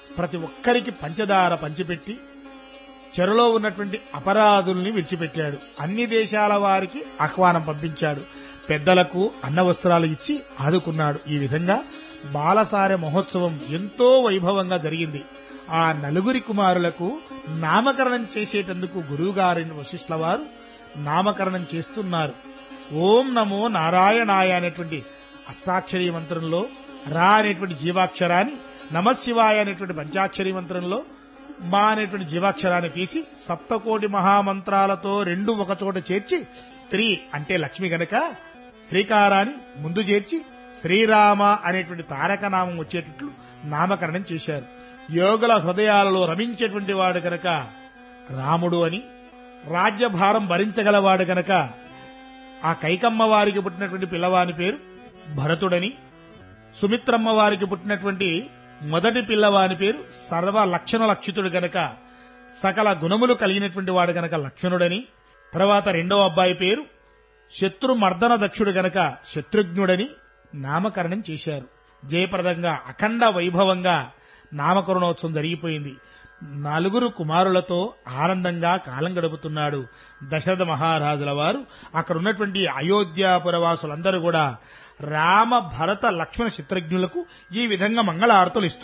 ప్రతి ఒక్కరికి పంచదార పంచిపెట్టి చెరలో ఉన్నటువంటి అపరాధుల్ని విడిచిపెట్టాడు అన్ని దేశాల వారికి ఆహ్వానం పంపించాడు పెద్దలకు అన్న వస్త్రాలు ఇచ్చి ఆదుకున్నాడు ఈ విధంగా బాలసారె మహోత్సవం ఎంతో వైభవంగా జరిగింది ఆ నలుగురి కుమారులకు నామకరణం చేసేటందుకు గురువుగారిని వశిష్ఠుల వారు నామకరణం చేస్తున్నారు ఓం నమో నారాయణాయ అనేటువంటి అష్టాక్షరీ మంత్రంలో రా అనేటువంటి జీవాక్షరాన్ని నమశివాయ అనేటువంటి పంచాక్షరీ మంత్రంలో మా అనేటువంటి జీవాక్షరాన్ని తీసి సప్తకోటి మహామంత్రాలతో రెండు ఒక చోట చేర్చి స్త్రీ అంటే లక్ష్మి గనక శ్రీకారాన్ని ముందు చేర్చి శ్రీరామ అనేటువంటి తారక నామం వచ్చేటట్లు నామకరణం చేశారు యోగుల హృదయాలలో రమించేటువంటి వాడు గనక రాముడు అని రాజ్యభారం భరించగలవాడు గనక ఆ కైకమ్మ వారికి పుట్టినటువంటి పిల్లవాని పేరు భరతుడని సుమిత్రమ్మ వారికి పుట్టినటువంటి మొదటి పిల్లవాని పేరు సర్వ లక్షణ లక్షితుడు గనక సకల గుణములు కలిగినటువంటి వాడు గనక లక్ష్మణుడని తర్వాత రెండవ అబ్బాయి పేరు శత్రు మర్దన దక్షుడు గనక శత్రుఘ్నుడని నామకరణం చేశారు జయప్రదంగా అఖండ వైభవంగా నామకరణోత్సవం జరిగిపోయింది నలుగురు కుమారులతో ఆనందంగా కాలం గడుపుతున్నాడు దశరథ మహారాజుల వారు అక్కడ ఉన్నటువంటి అయోధ్యాపుర వాసులందరూ కూడా రామ భరత లక్ష్మణ చిత్రజ్ఞులకు ఈ విధంగా మంగళ ఆరతులు ఇస్తున్నారు